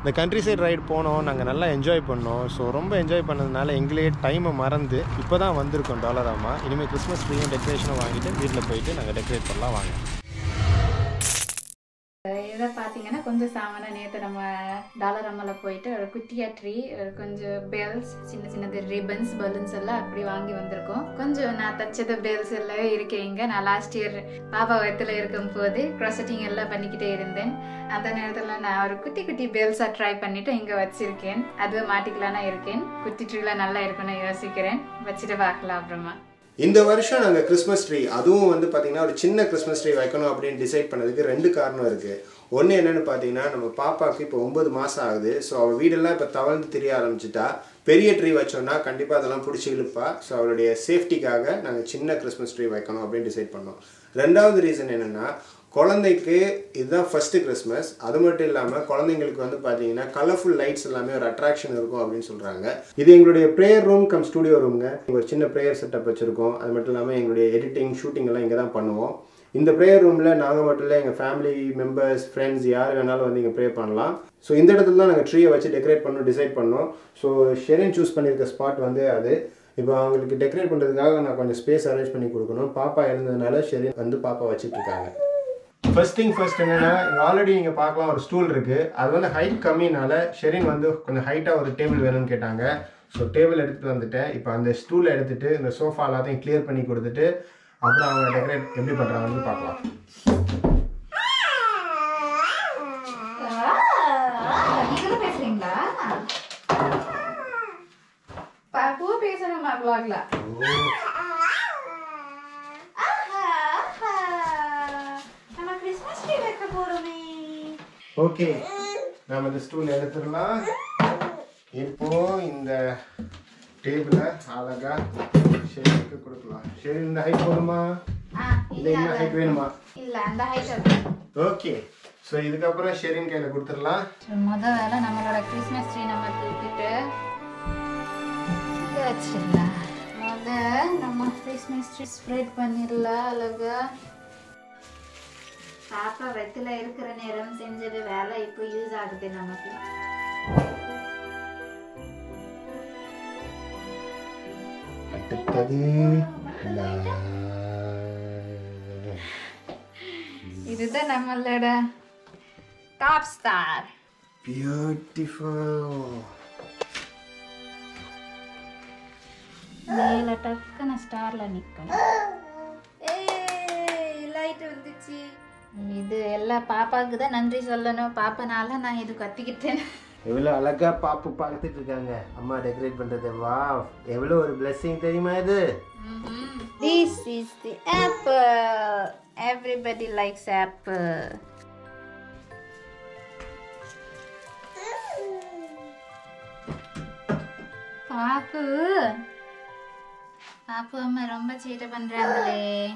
இந்த country side ride போனோம் நாங்கள் நல்லா என்ஜாய் பண்ணோம் ஸோ ரொம்ப என்ஜாய் பண்ணதுனால எங்களே டைமை மறந்து இப்போ தான் வந்திருக்கோம் டாலராமா இனிமேல் கிறிஸ்மஸ் ட்ரீயும் டெக்கரேஷனும் வாங்கிட்டு வீட்டில் போயிட்டு நாங்கள் டெக்கரேட் பண்ணலாம் வாங்க இதை பார்த்தீங்கன்னா கொஞ்சம் சாமான நேற்று நம்ம டாலர் அம்மல போயிட்டு ஒரு குட்டியா ட்ரீ கொஞ்சம் பெல்ஸ் சின்ன சின்னது ரிப்பன்ஸ் பலூன்ஸ் எல்லாம் அப்படி வாங்கி வந்திருக்கோம் கொஞ்சம் நான் தச்சது பெல்ஸ் எல்லாம் இருக்கேங்க நான் லாஸ்ட் இயர் பாப்பா வயத்துல இருக்கும் போது க்ராசட்டிங் எல்லாம் பண்ணிக்கிட்டே இருந்தேன் அந்த நேரத்தில் நான் ஒரு குட்டி குட்டி பெல்ஸாக ட்ரை பண்ணிட்டு இங்கே வச்சிருக்கேன் அதுவும் மாட்டிக்கலாம்னா இருக்கேன் குட்டி ட்ரீலாம் நல்லா இருக்கும்னு யோசிக்கிறேன் வச்சுட்டு பார்க்கலாம் அப்புறமா இந்த வருஷம் நாங்கள் கிறிஸ்மஸ் ட்ரீ அதுவும் வந்து பார்த்தீங்கன்னா ஒரு சின்ன கிறிஸ்மஸ் ட்ரீ வைக்கணும் அப்படின்னு டிசைட் பண்ணதுக்கு ரெண்டு காரணம் இருக்குது ஒன்று என்னென்னு பார்த்தீங்கன்னா நம்ம பாப்பாவுக்கு இப்போ ஒன்பது மாதம் ஆகுது ஸோ அவள் வீடெல்லாம் இப்போ தவழ்ந்து தெரிய ஆரம்பிச்சிட்டா பெரிய ட்ரீ வச்சோம்னா கண்டிப்பாக அதெல்லாம் பிடிச்சி இழுப்பா ஸோ அவளுடைய சேஃப்டிக்காக நாங்கள் சின்ன கிறிஸ்மஸ் ட்ரீ வைக்கணும் அப்படின்னு டிசைட் பண்ணோம் ரெண்டாவது ரீசன் என்னென்னா குழந்தைக்கு இதுதான் ஃபர்ஸ்ட் கிறிஸ்மஸ் அது மட்டும் இல்லாமல் குழந்தைங்களுக்கு வந்து பார்த்தீங்கன்னா கலர்ஃபுல் லைட்ஸ் எல்லாமே ஒரு அட்ராக்ஷன் இருக்கும் அப்படின்னு சொல்கிறாங்க இது எங்களுடைய ப்ரேயர் ரூம் கம் ஸ்டூடியோ ரூம்ங்க ஒரு சின்ன ப்ரேயர் செட்டப் வச்சுருக்கோம் அது மட்டும் இல்லாமல் எங்களுடைய எடிட்டிங் ஷூட்டிங் எல்லாம் இங்கே தான் பண்ணுவோம் இந்த ப்ரேயர் ரூமில் நாங்கள் மட்டும் இல்லை எங்கள் ஃபேமிலி மெம்பர்ஸ் ஃப்ரெண்ட்ஸ் யார் வேணாலும் வந்து இங்கே ப்ரே பண்ணலாம் ஸோ இந்த இடத்துல தான் நாங்கள் ட்ரீயை வச்சு டெக்கரேட் பண்ணணும் டிசைட் பண்ணோம் ஸோ ஷெரின் சூஸ் பண்ணியிருக்க ஸ்பாட் வந்து அது இப்போ அவங்களுக்கு டெக்கரேட் பண்ணுறதுக்காக நான் கொஞ்சம் ஸ்பேஸ் அரேஞ்ச் பண்ணி கொடுக்கணும் பாப்பா இருந்ததுனால ஷெரின் வந்து பாப்பா வச்சுட்டு இருக்காங்க ஃபர்ஸ்ட் திங் ஃபர்ஸ்ட் என்னன்னா இங்கே ஆல்ரெடி இங்கே பார்க்கலாம் ஒரு ஸ்டூல் இருக்கு அது வந்து ஹைட் கம்மினால ஷெரின் வந்து கொஞ்சம் ஹைட்டாக ஒரு டேபிள் வேணும்னு கேட்டாங்க ஸோ டேபிள் எடுத்துட்டு வந்துட்டேன் இப்போ அந்த ஸ்டூலை எடுத்துட்டு இந்த சோஃபா எல்லாத்தையும் கிளியர் பண்ணி கொடுத்துட்டு அப்புறம் அவங்க டெக்கரேட் எப்படி பண்ணுறாங்கன்னு பார்க்கலாம் நீங்களும் பேசுறீங்களா பூ பேசணுமா vlogல நம்ம கிறிஸ்மஸ் ட்ரீ வைக்க போறோமே ஓகே நம்ம இந்த ஸ்டூல் எடுத்துடலாம் இப்போ இந்த டேபிளை அழகா ஷெரினுக்கு கொடுக்கலாம் ஷெரி இந்த ஹைட் போதுமா ஆ, இல்லை இன்னும் ஹைட் வேணுமா இல்ல அந்த ஹைட் ஓகே ஸோ இதுக்கப்புறம் ஷெரின் கையில் கொடுத்துடலாம் முத வேலை நம்மளோட கிறிஸ்மஸ் ட்ரீ நம்ம தூக்கிட்டு இங்க வச்சிடலாம் முத நம்ம கிறிஸ்மஸ் ட்ரீ ஸ்ப்ரெட் பண்ணிடலாம் அழகா பாப்பா வெத்தில இருக்கிற நேரம் செஞ்சது வேலை இப்போ யூஸ் ஆகுது நமக்கு அடுத்தது இதுதான் நம்மளோட டாப் ஸ்டார் பியூட்டிஃபுல் மேல டக்குன ஸ்டார்ல நிக்கணும் லைட் வந்துச்சு இது எல்லாம் பாப்பாவுக்கு தான் நன்றி சொல்லணும் பாப்பனால நான் இது கத்திக்கிட்டேன் எவ்வளோ அழகா பாப்பு பார்த்துட்டு இருக்காங்க அம்மா டெக்கரேட் பண்றது வா எவ்வளோ ஒரு blessing தெரியுமா இது This is the apple. Everybody likes apple. பாப்பு பாப்பு அம்மா ரொம்ப சேட்டை பண்றாங்களே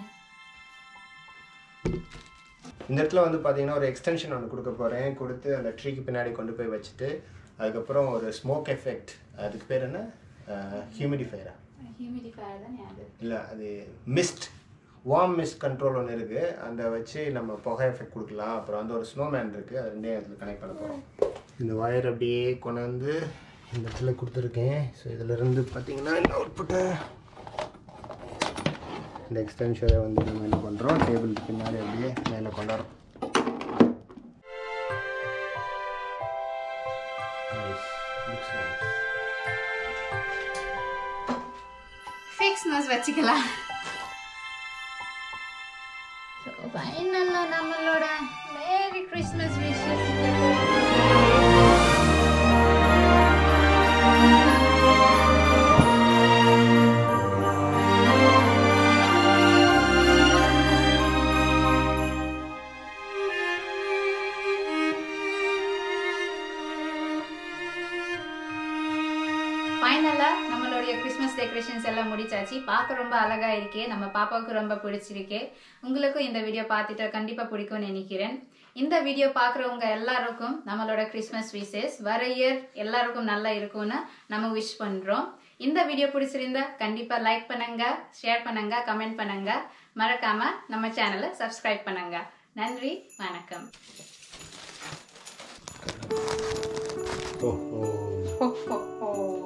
இந்த இடத்துல வந்து பார்த்தீங்கன்னா ஒரு எக்ஸ்டென்ஷன் ஒன்று கொடுக்க போகிறேன் கொடுத்து அந்த ட்ரீக்கு பின்னாடி கொண்டு போய் வச்சுட்டு அதுக்கப்புறம் ஒரு ஸ்மோக் எஃபெக்ட் அதுக்கு பேர் என்ன ஹியூமிடிஃபையரா ஹியூமிடிஃபையர் தானே அது இல்லை அது மிஸ்ட் வார்ம் மிஸ்ட் கண்ட்ரோல் ஒன்று இருக்குது அந்த வச்சு நம்ம புகை எஃபெக்ட் கொடுக்கலாம் அப்புறம் வந்து ஒரு ஸ்னோமேன் இருக்குது அது ரெண்டையும் அதில் கனெக்ட் பண்ண போகிறோம் இந்த ஒயர் அப்படியே கொண்டாந்து இந்த இடத்துல கொடுத்துருக்கேன் ஸோ இதிலிருந்து பார்த்தீங்கன்னா இந்த அவுட்புட்டை இந்த எக்ஸ்டென்ஷனை வந்து நம்ம என்ன பண்ணுறோம் டேபிளுக்கு பின்னாடி அப்படியே மேலே கொண்டாடுறோம் Nice. Looks nice. Fix nose வச்சுக்கலாம் ஃபைனலாக நம்மளோட மேரி கிறிஸ்மஸ் விஷஸ் ஃபைனலாக நம்மளுடைய கிறிஸ்மஸ் டெக்கரேஷன்ஸ் எல்லாம் முடிச்சாச்சு பார்க்க ரொம்ப அழகா இருக்கே நம்ம பாப்பாவுக்கு ரொம்ப பிடிச்சிருக்கு உங்களுக்கும் இந்த வீடியோ பார்த்துட்டு கண்டிப்பாக பிடிக்கும்னு நினைக்கிறேன் இந்த வீடியோ பார்க்குறவங்க எல்லாருக்கும் நம்மளோட கிறிஸ்மஸ் விஷஸ் வர இயர் எல்லாருக்கும் நல்லா இருக்கும்னு நம்ம விஷ் பண்ணுறோம் இந்த வீடியோ பிடிச்சிருந்தா கண்டிப்பாக லைக் பண்ணுங்க ஷேர் பண்ணுங்க கமெண்ட் பண்ணுங்க மறக்காம நம்ம சேனலை சப்ஸ்கிரைப் பண்ணுங்க நன்றி வணக்கம் ஓ ஓ ஹோ ஹோ ஹோ